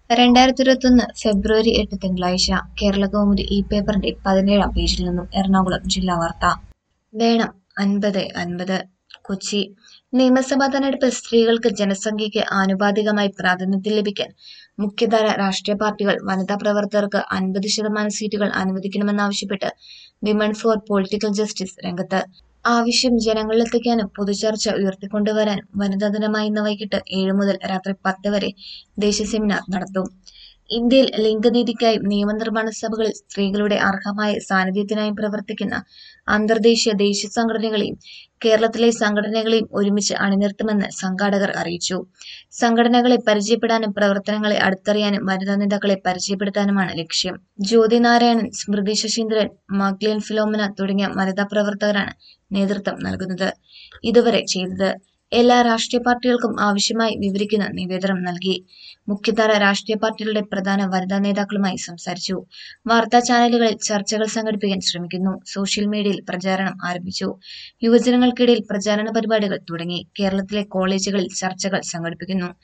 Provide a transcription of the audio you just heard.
രണ്ടായിരത്തി ഇരുപത്തൊന്ന് ഫെബ്രുവരി എട്ട് തിങ്കളാഴ്ച കേരള കൗമുദി ഈ പേപ്പറിന്റെ പതിനേഴാം പേജിൽ നിന്നും എറണാകുളം ജില്ലാ വാർത്ത വേണം അൻപത് അൻപത് കൊച്ചി നിയമസഭാ തെരഞ്ഞെടുപ്പിൽ സ്ത്രീകൾക്ക് ജനസംഖ്യയ്ക്ക് ആനുപാതികമായി പ്രാതിനിധ്യം ലഭിക്കാൻ മുഖ്യധാര രാഷ്ട്രീയ പാർട്ടികൾ വനിതാ പ്രവർത്തകർക്ക് അൻപത് ശതമാനം സീറ്റുകൾ അനുവദിക്കണമെന്നാവശ്യപ്പെട്ട് വിമൺ ഫോർ പൊളിറ്റിക്കൽ ജസ്റ്റിസ് രംഗത്ത് ആവശ്യം ജനങ്ങളിലെത്തിക്കാനും പൊതുചർച്ച ഉയർത്തിക്കൊണ്ടുവരാനും വനിതാ ദിനമായ ഇന്ന് വൈകിട്ട് ഏഴ് മുതൽ രാത്രി പത്ത് വരെ ദേശീയ സെമിനാർ നടത്തും ഇന്ത്യയിൽ ലിംഗനീതിക്കായും നിയമനിർമ്മാണ സഭകളിൽ സ്ത്രീകളുടെ അർഹമായ സാന്നിധ്യത്തിനായും പ്രവർത്തിക്കുന്ന അന്തർദേശീയ ദേശീയ സംഘടനകളെയും കേരളത്തിലെ സംഘടനകളെയും ഒരുമിച്ച് അണിനിർത്തുമെന്ന് സംഘാടകർ അറിയിച്ചു സംഘടനകളെ പരിചയപ്പെടാനും പ്രവർത്തനങ്ങളെ അടുത്തറിയാനും വനിതാ നേതാക്കളെ പരിചയപ്പെടുത്താനുമാണ് ലക്ഷ്യം ജ്യോതി നാരായണൻ സ്മൃതി ശശീന്ദ്രൻ മഗ്ലിൻ ഫിലോമിന തുടങ്ങിയ വനിതാ പ്രവർത്തകരാണ് നേതൃത്വം നൽകുന്നത് ഇതുവരെ ചെയ്തത് എല്ലാ രാഷ്ട്രീയ പാർട്ടികൾക്കും ആവശ്യമായി വിവരിക്കുന്ന നിവേദനം നൽകി മുഖ്യധാര രാഷ്ട്രീയ പാർട്ടികളുടെ പ്രധാന വനിതാ നേതാക്കളുമായി സംസാരിച്ചു വാർത്താ ചാനലുകളിൽ ചർച്ചകൾ സംഘടിപ്പിക്കാൻ ശ്രമിക്കുന്നു സോഷ്യൽ മീഡിയയിൽ പ്രചാരണം ആരംഭിച്ചു യുവജനങ്ങൾക്കിടയിൽ പ്രചാരണ പരിപാടികൾ തുടങ്ങി കേരളത്തിലെ കോളേജുകളിൽ ചർച്ചകൾ സംഘടിപ്പിക്കുന്നു